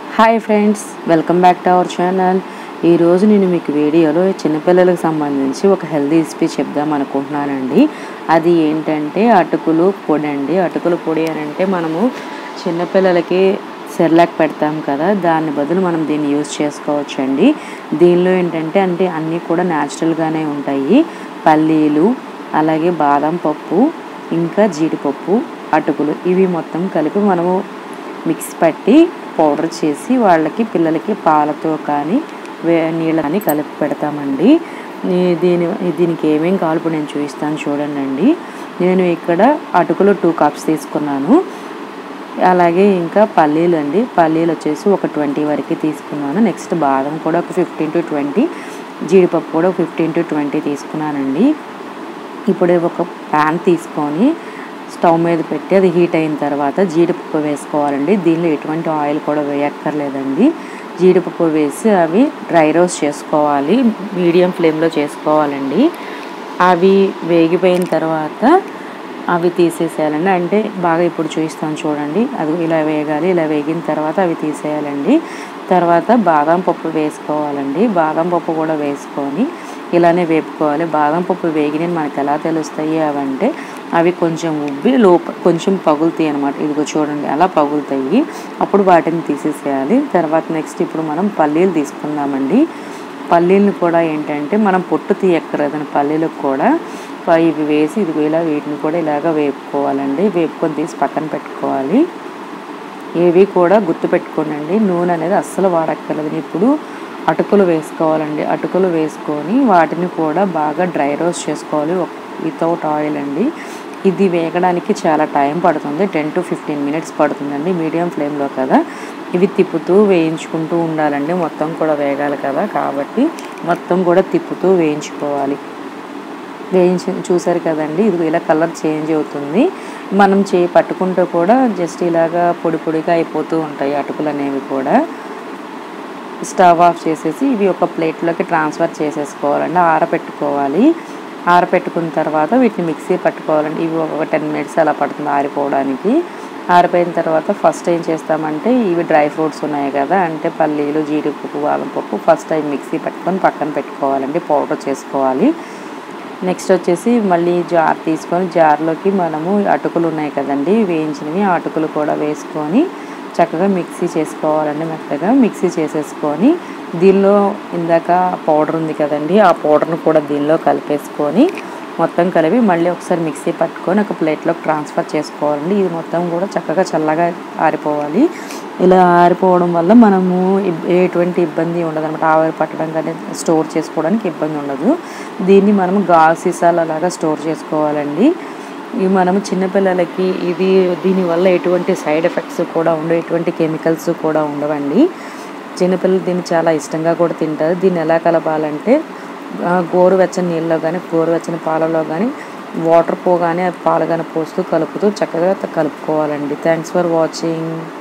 hi friends welcome back to our channel ఈరోజు నేను మీకు వీడియోలో చిన్నపిల్లలకు సంబంధించి ఒక హెల్దీ రెసిపీ చెప్దాం అనుకుంటున్నానండి అది ఏంటంటే అటుకులు పొడి అండి అటుకులు పొడి అని అంటే మనము చిన్నపిల్లలకి సెర్లాక్ పెడతాం కదా దాని బదులు మనం దీన్ని యూజ్ చేసుకోవచ్చండి దీనిలో ఏంటంటే అంటే అన్నీ కూడా న్యాచురల్గానే ఉంటాయి పల్లీలు అలాగే బాదం పప్పు ఇంకా జీడిపప్పు అటుకులు ఇవి మొత్తం కలిపి మనము మిక్స్ పట్టి పౌడర్ చేసి వాళ్ళకి పిల్లలకి పాలతో కానీ వే నీళ్ళు కానీ కలిపి పెడతామండి ఈ- దీని దీనికి ఏమేం కావాలి ఇప్పుడు నేను చూపిస్తాను చూడండి అండి నేను ఇక్కడ అటుకులు టూ కప్స్ తీసుకున్నాను అలాగే ఇంకా పల్లీలు అండి పల్లీలు వచ్చేసి ఒక ట్వంటీ వరకు తీసుకున్నాను నెక్స్ట్ బాదం కూడా ఒక ఫిఫ్టీన్ టు ట్వంటీ జీడిపప్పు కూడా ఫిఫ్టీన్ టు ట్వంటీ తీసుకున్నానండి ఇప్పుడు ఒక ప్యాన్ తీసుకొని స్టవ్ మీద పెట్టి అది హీట్ అయిన తర్వాత జీడిపప్పు వేసుకోవాలండి దీనిలో ఎటువంటి ఆయిల్ కూడా వేయక్కర్లేదండి జీడిపప్పు వేసి అవి డ్రై రోస్ట్ చేసుకోవాలి మీడియం ఫ్లేమ్లో చేసుకోవాలండి అవి వేగిపోయిన తర్వాత అవి తీసేసేయాలండి అంటే బాగా ఇప్పుడు చూపిస్తాను చూడండి అది ఇలా వేగాలి ఇలా వేగిన తర్వాత అవి తీసేయాలండి తర్వాత బాదం పప్పు వేసుకోవాలండి బాదం పప్పు కూడా వేసుకొని ఇలానే వేపుకోవాలి బాదం పప్పు వేగినవి మనకు ఎలా తెలుస్తాయి అవంటే అవి కొంచెం ఉబ్బి లోప కొంచెం పగులుతాయి అనమాట ఇదిగో చూడండి అలా పగులుతాయి అప్పుడు వాటిని తీసేసేయాలి తర్వాత నెక్స్ట్ ఇప్పుడు మనం పల్లీలు తీసుకుందామండి పల్లీలను కూడా ఏంటంటే మనం పొట్టు తీయక్కర్లేదని పల్లీలకు కూడా ప- ఇవి వేసి ఇదిగో ఇలా వీటిని కూడా ఇలాగ వేపుకోవాలండి వేపుకొని తీసి పక్కన పెట్టుకోవాలి ఏవి కూడా గుర్తుపెట్టుకోనండి నూనె అనేది అస్సలు వాడక్కర్లేదు ఇప్పుడు అటుకులు వేసుకోవాలండి అటుకులు వేసుకొని వాటిని కూడా బాగా డ్రై రోస్ట్ చేసుకోవాలి వితౌట్ ఆయిల్ అండి ఇది వేగడానికి చాలా టైం పడుతుంది టెన్ టు ఫిఫ్టీన్ మినిట్స్ పడుతుందండి మీడియం ఫ్లేమ్లో కదా ఇవి తిప్పుతూ వేయించుకుంటూ ఉండాలండి మొత్తం కూడా వేగాలి కదా కాబట్టి మొత్తం కూడా తిప్పుతూ వేయించుకోవాలి వేయించి చూసారు కదండి ఇది ఇలా కలర్ చేంజ్ అవుతుంది మనం చేయి పట్టుకుంటూ కూడా జస్ట్ ఇలాగా పొడి పొడిగా అయిపోతూ ఉంటాయి అటుకులు అనేవి కూడా స్టవ్ ఆఫ్ చేసేసి ఇవి ఒక ప్లేట్లోకి ట్రాన్స్ఫర్ చేసేసుకోవాలండి ఆరబెట్టుకోవాలి ఆరబెట్టుకున్న తర్వాత వీటిని మిక్సీ పట్టుకోవాలండి ఇవి ఒక టెన్ మినిట్స్ అలా పడుతుంది ఆరిపోవడానికి ఆరిపోయిన తర్వాత ఫస్ట్ ఏం చేస్తామంటే ఇవి డ్రై ఫ్రూట్స్ ఉన్నాయి కదా అంటే పల్లీలు జీడిపప్పు బాదం పప్పు ఫస్ట్ అవి మిక్సీ పట్టుకొని పక్కన పెట్టుకోవాలండి పౌడర్ చేసుకోవాలి నెక్స్ట్ వచ్చేసి మళ్ళీ జార్ తీసుకొని జార్లోకి మనము అటుకులు ఉన్నాయి కదండి వేయించినవి ఆ అటుకులు కూడా వేసుకొని చక్కగా మిక్సీ చేసుకోవాలండి మెత్తగా మిక్సీ చేసేసుకొని దీనిలో ఇందాక పౌడర్ ఉంది కదండి ఆ పౌడర్ను కూడా దీనిలో కలిపేసుకొని మొత్తం కలిపి మళ్ళీ ఒకసారి మిక్సీ పట్టుకొని ఒక ప్లేట్లోకి ట్రాన్స్ఫర్ చేసుకోవాలండి ఇది మొత్తం కూడా చక్కగా చల్లగా ఆరిపోవాలి ఇలా ఆరిపోవడం వల్ల మనము ఇబ్- ఎటువంటి ఇబ్బంది ఉండదు అనమాట ఆవిరి పట్టడం కానీ స్టోర్ చేసుకోవడానికి ఇబ్బంది ఉండదు దీన్ని మనం గాజు సీసాలు అలాగా స్టోర్ చేసుకోవాలండి ఇవి మనం చిన్నపిల్లలకి ఇది దీనివల్ల ఎటువంటి సైడ్ ఎఫెక్ట్స్ కూడా ఉండవు ఎటువంటి కెమికల్స్ కూడా ఉండవండి చిన్నపిల్లలు దీన్ని చాలా ఇష్టంగా కూడా తింటారు దీన్ని ఎలా కలపాలంటే ఆ, గోరువెచ్చని నీళ్ళలో కానీ గోరువెచ్చని పాలలో కానీ వాటర్ పోగానే పాలు కానీ పోస్తూ కలుపుతూ చక్కగా కలుపుకోవాలండి థ్యాంక్స్ ఫర్ వాచింగ్